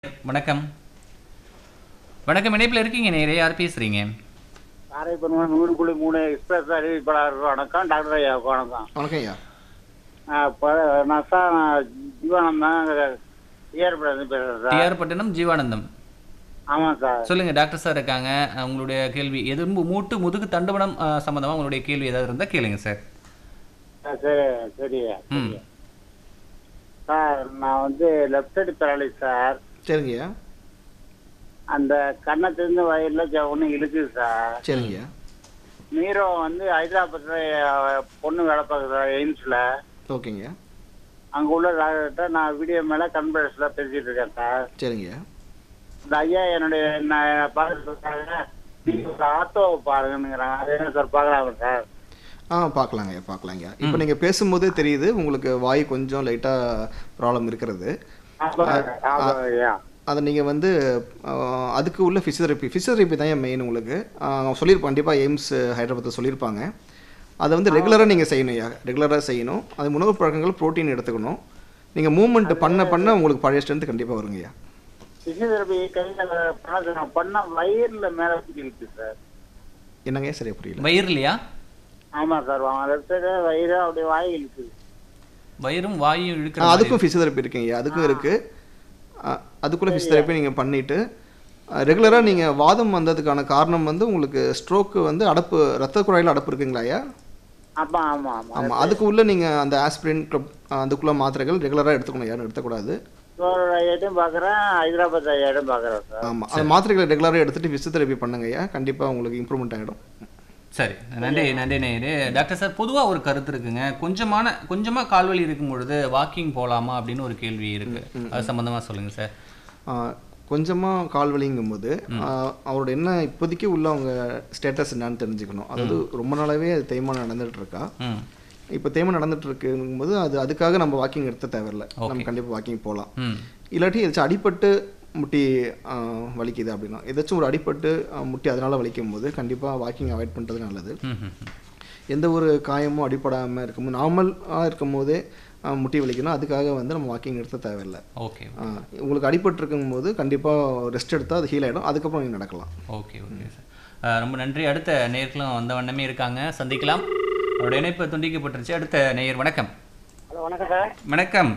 வணக்கம் வணக்கம் இணைப்பில் இருக்கீங்க நேரே யார் பேசுறீங்க காரைப்பெருமாள் நூறு புள்ளி மூணு எக்ஸ்பிரஸ் அறிவிப்பாளர் வணக்கம் டாக்டர் ஐயா வணக்கம் வணக்கம் ஐயா ஆ, இப்ப நான் சார் நான் ஜீவானந்தான் ஏற்படாது பேசுறேன் சார் டிஆர் பட்டினம் ஜீவானந்தம் ஆமாம் சார் சொல்லுங்க டாக்டர் சார் இருக்காங்க அஹ், உங்களுடைய கேள்வி எலும்பு மூட்டு முதுகு தண்டுவடம் அஹ், சம்பந்தமா உங்களுடைய கேள்வி ஏதாவது இருந்தா கேளுங்க சார் ஆ, சரி சரி ம். சரி. சார் நான் வந்து லெஃப்ட் சைடு பேரலைஸ் சார் சரிங்க ஐயா அந்த கண்ணத்திலிருந்து வயலில் ஒன்று இழுக்குது சார் சரிங்க ஐயா மீரோ வந்து ஹைதராபாத்தில் பொண்ணு வேலை பார்க்குது சார் எய்ம்ஸில் ஓகேங்க ஐயா அங்கே உள்ள டாக்டர்கிட்ட நான் வீடியோ மேலே கன்ஃபரன்ஸில் பேசிகிட்டு இருக்கேன் சார் சரிங்க ஐயா இந்த ஐயா என்னுடைய நான் பார்த்து சொல்றாங்க நீங்க ஒரு ஆட்டோவை பாருங்கிறாங்க அது என்ன சார் பார்க்கலாமா சார் ஆ பார்க்கலாங்க ஐயா பார்க்கலாங்க ஐயா இப்போ நீங்கள் பேசும்போதே தெரியுது உங்களுக்கு வாய் கொஞ்சம் லைட்டாக ப்ராப்ளம் இருக்கிறது ஆமா, ஆமா ஐயா அதை நீங்கள் வந்து ஆ, அதுக்கு உள்ள ஃபிசியோதெரப்பி ஃபிசியோதெரப்பி தான் ஏன் மெயின் உங்களுக்கு ஆ, அவங்க சொல்லியிருப்பாங்க கண்டிப்பாக எய்ம்ஸ் ஹைதராபாத்தில் சொல்லியிருப்பாங்க அதை வந்து ரெகுலராக நீங்கள் செய்யணும் ஐயா ரெகுலராக செய்யணும் அது உணவு பழக்கங்கள் ப்ரோட்டீன் எடுத்துக்கணும் நீங்கள் மூவ்மெண்ட் பண்ண பண்ண உங்களுக்கு பழைய ஸ்ட்ரென்த் கண்டிப்பாக வருங்க ஐயா பிசியோதெரபி கையில் பண்ண நான் பண்ண வயிறுல மேலே இருக்கு சார் என்னங்க ஐயா சரியா புரியல வயிறுலையா ஆமா சார் லெஃப்ட் சைடு வயிறு அப்படியே வாய் இழுக்குது வயிறும் வாயும் ஆ, இழுக்கிற மாதிரி அதுக்கும் ஃபிசியோதெரப்பி இருக்குங்க அதுக்கும் இருக்கு ஆ, அதுக்குள்ள ஃபிசியோதெரப்பி நீங்கள் பண்ணிட்டு ரெகுலராக நீங்கள் வாதம் வந்ததுக்கான காரணம் வந்து உங்களுக்கு ஸ்ட்ரோக்கு வந்து அடப்பு ரத்த குழாயில் அடப்பு இருக்குங்களா ஐயா ஆமா ஆமா ஆமா ஆமாம் அதுக்கு உள்ள நீங்கள் அந்த ஆஸ்பிரின் அதுக்குள்ள மாத்திரைகள் ரெகுலராக எடுத்துக்கணும் யாரும் எடுத்துக்கூடாது ஒரு ஐயாட்டையும் பார்க்குறேன் ஹைதராபாத் ஐயாட்டையும் பார்க்குறேன் சார் ஆமாம் அந்த மாத்திரைகளை ரெகுலராக எடுத்துட்டு ஃபிசியோதெரப்பி பண்ணுங்க ஐயா கண்டிப்பாக உங்களுக்கு இம்ப்ரூவ்மெண்ட் ஆகிடும் சரி நன்றி நன்றி நேரு டாக்டர் சார் பொதுவா ஒரு கருத்து இருக்குங்க கொஞ்சமான கொஞ்சமா கால்வலி இருக்கும் பொழுது வாக்கிங் போலாமா அப்படின்னு ஒரு கேள்வி இருக்கு அது சம்பந்தமா சொல்லுங்க சார் கொஞ்சமாக கால் வலிங்கும்போது ஆ, அவரோட என்ன இப்போதைக்கு உள்ள அவங்க ஸ்டேட்டஸ் என்னன்னு தெரிஞ்சுக்கணும் அதாவது ரொம்ப நாளாவே அது தேய்மானம் நடந்துட்டு இருக்கா ம் இப்போ தேய்மானம் நடந்துட்டு இருக்குங்கும்போது அது அதுக்காக நம்ம வாக்கிங் எடுத்த தேவையில்ல நம்ம கண்டிப்பாக வாக்கிங் போகலாம் ம் இல்லாட்டி ஏதாச்சும் அடிபட்டு முட்டி ஆ, வலிக்குது அப்படின்னா ஏதாச்சும் ஒரு அடிபட்டு ஆ, முட்டி அதனால வலிக்கும் போது கண்டிப்பாக வாக்கிங் அவாய்ட் பண்ணுறது நல்லது ம் ம் ம். எந்த ஒரு காயமும் அடிபடாமல் இருக்கும்போது நார்மலாக இருக்கும் போதே ஆ, முட்டி வலிக்கணும் அதுக்காக வந்து நம்ம வாக்கிங் எடுத்த தேவையில்லை ஓகே ஆ, உங்களுக்கு அடிபட்டு இருக்கும்போது கண்டிப்பாக ரெஸ்ட் எடுத்தால் அது ஹீல் ஆகிடும் அதுக்கப்புறம் நீங்கள் நடக்கலாம் ஓகே ஓகே சார் அஹ், ரொம்ப நன்றி அடுத்த நேயர்களும் வந்த வண்ணமே இருக்காங்க சந்திக்கலாம் அவரோட இணைப்பு துண்டிக்கப்பட்டுருச்சு அடுத்த நேயர் வணக்கம் ஹலோ வணக்கம் சார் வணக்கம்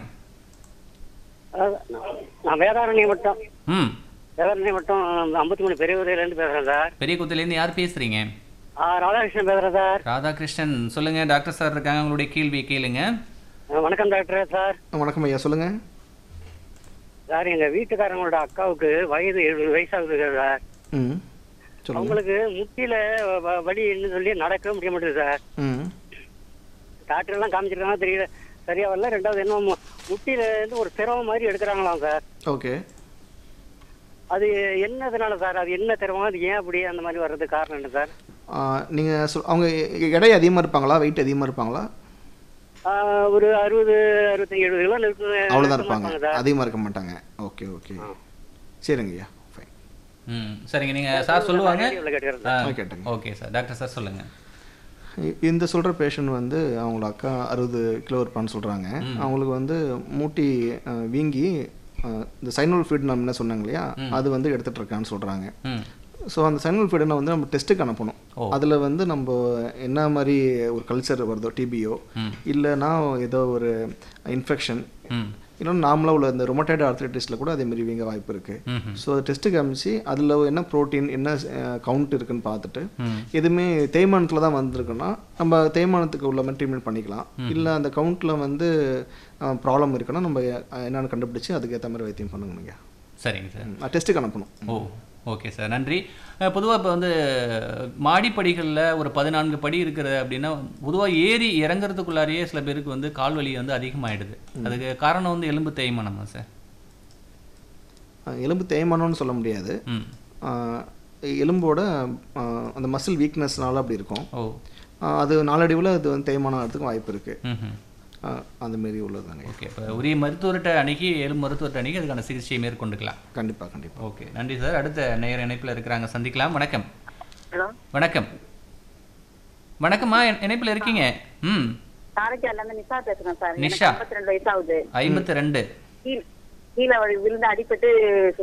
நான் வேதாரண்யம் மட்டும் ம் வேதாரண்யம் மட்டும் ஐம்பத்தி மூணு பெரிய உதவியிலேருந்து பேசுகிறேன் சார் பெரிய குத்திலேருந்து யார் பேசுறீங்க ராதாகிருஷ்ணன் பேசுகிறேன் சார் ராதாகிருஷ்ணன் சொல்லுங்க டாக்டர் சார் இருக்காங்க உங்களுடைய கேள்வியை கேளுங்க வணக்கம் டாக்டர் சார் வணக்கம் ஐயா சொல்லுங்கள் சார் எங்க வீட்டுக்காரங்களோட அக்காவுக்கு வயது எழுபது வயசாகுது சார் ம் சொல்லுங்கள் அவங்களுக்கு முட்டியில வ- வலின்னு சொல்லி நடக்கவே முடிய மாட்டேங்குது சார் ம் டாக்டர் எல்லாம் காமிச்சிருக்காங்க தெரியல சரியா வரல ரெண்டாவது என்ன மு- முட்டியில இருந்து ஒரு திரவம் மாதிரி எடுக்கிறாங்களாம் சார் ஓகே அது என்னதுனால சார் அது என்ன திரவம் அது ஏன் அப்படி அந்த மாதிரி வர்றது காரணம் என்ன சார் நீங்கள் சொல் அவங்க எ- எடை அதிகமாக இருப்பாங்களா வெயிட் அதிகமாக இருப்பாங்களா ஆஹ் ஒரு அறுபது அறுபத்தஞ்சு எழுபது கிலோ இருக்கு அவ்வளோதான் இருப்பாங்க சார் அதிகமாக இருக்க மாட்டாங்க ஓகே ஓகே சரிங்க ஐயா ஃபைன் ம் சரிங்க நீங்க சார் சொல்லுவாங்க ரேடியோல கேட்டுக்கிறேன் சார். ஆ, கேட்டுங்க. ஓகே சார் டாக்டர் சார் சொல்லுங்க இ- இந்த சொல்கிற பேஷண்ட் வந்து அவங்களோட அக்கா அறுபது கிலோ இருப்பான்னு சொல்கிறாங்க அவங்களுக்கு வந்து மூட்டி அஹ், வீங்கி அஹ், இந்த சைனல் ஃபீட் நம்ம என்ன சொன்னாங்க இல்லையா அது வந்து எடுத்துட்டு இருக்கான்னு சொல்கிறாங்க ம் ஸோ அந்த சைனல் ஃபீடனை வந்து நம்ம டெஸ்ட்டுக்கு அனுப்பணும் ஓ. அதில் வந்து நம்ம என்ன மாதிரி ஒரு கல்ச்சர் வருதோ டிபியோ ம். இல்லைன்னா ஏதோ ஒரு இன்ஃபெக்ஷன் ம் இன்னும் நார்மலாக உள்ள இந்த ரொமட்டைடு ஆர்த்ரைட்டிஸில் கூட அதே மாதிரி வீங்க வாய்ப்பு இருக்குது ம் ஸோ டெஸ்ட்டு காமிச்சு அதில் என்ன ப்ரோட்டீன் என்ன கவுண்ட் இருக்குன்னு பார்த்துட்டு ம் எதுவுமே தேய்மானத்தில் தான் வந்திருக்குன்னா நம்ம தேய்மானத்துக்கு உள்ள மாதிரி ட்ரீட்மெண்ட் பண்ணிக்கலாம் இல்லை அந்த கவுண்ட்டில் வந்து ப்ராப்ளம் இருக்குன்னா நம்ம அஹ், என்னென்னு கண்டுபிடிச்சு அதுக்கேற்ற மாதிரி வைத்தியம் பண்ணணுங்க சரிங்க சார் டெஸ்ட்டுக்கு அனுப்பணும் ஓ ஓகே சார் நன்றி பொதுவாக இப்போ வந்து மாடிப்படிகளில் ஒரு பதினான்கு படி இருக்கிறது அப்படின்னா பொதுவாக ஏறி இறங்குறதுக்குள்ளாரையே சில பேருக்கு வந்து கால்வலி வந்து அதிகமாயிடுது அதுக்கு காரணம் வந்து எலும்பு தேய்மானமா சார் அஹ், எலும்பு தேய்மானம்னு சொல்ல முடியாது ம் அஹ், எலும்போட அஹ், அந்த மசில் வீக்னஸ்னால அப்படி இருக்கும் ஓ அஹ், அது நாளடைவில் அது வந்து தேய்மானம் ஆகிறதுக்கும் வாய்ப்பு இருக்குது ம் அந்த மாரி உள்ளதுதாங்க ஓகே இப்போ உரிய மருத்துவர்கிட்ட அணுகி எலும்பு மருத்துவர்கிட்ட அணுகி அதுக்கான சிகிச்சையை மேற்கொண்டுக்கலாம் கண்டிப்பாக கண்டிப்பாக ஓகே நன்றி சார் அடுத்த நேர இணைப்பில் இருக்கிறாங்க சந்திக்கலாம் வணக்கம் ஹலோ வணக்கம் வணக்கம்மா இணை- இணைப்பில் இருக்கீங்க ம் காரைக்கால்ல இருந்து நிஷா பேசுறேன் சார் நிஷா. எனக்கு 52 வயசு ஆகுது ஐம்பத்தி ரெண்டு கீழ் கீழே விழுந்து அடிபட்டு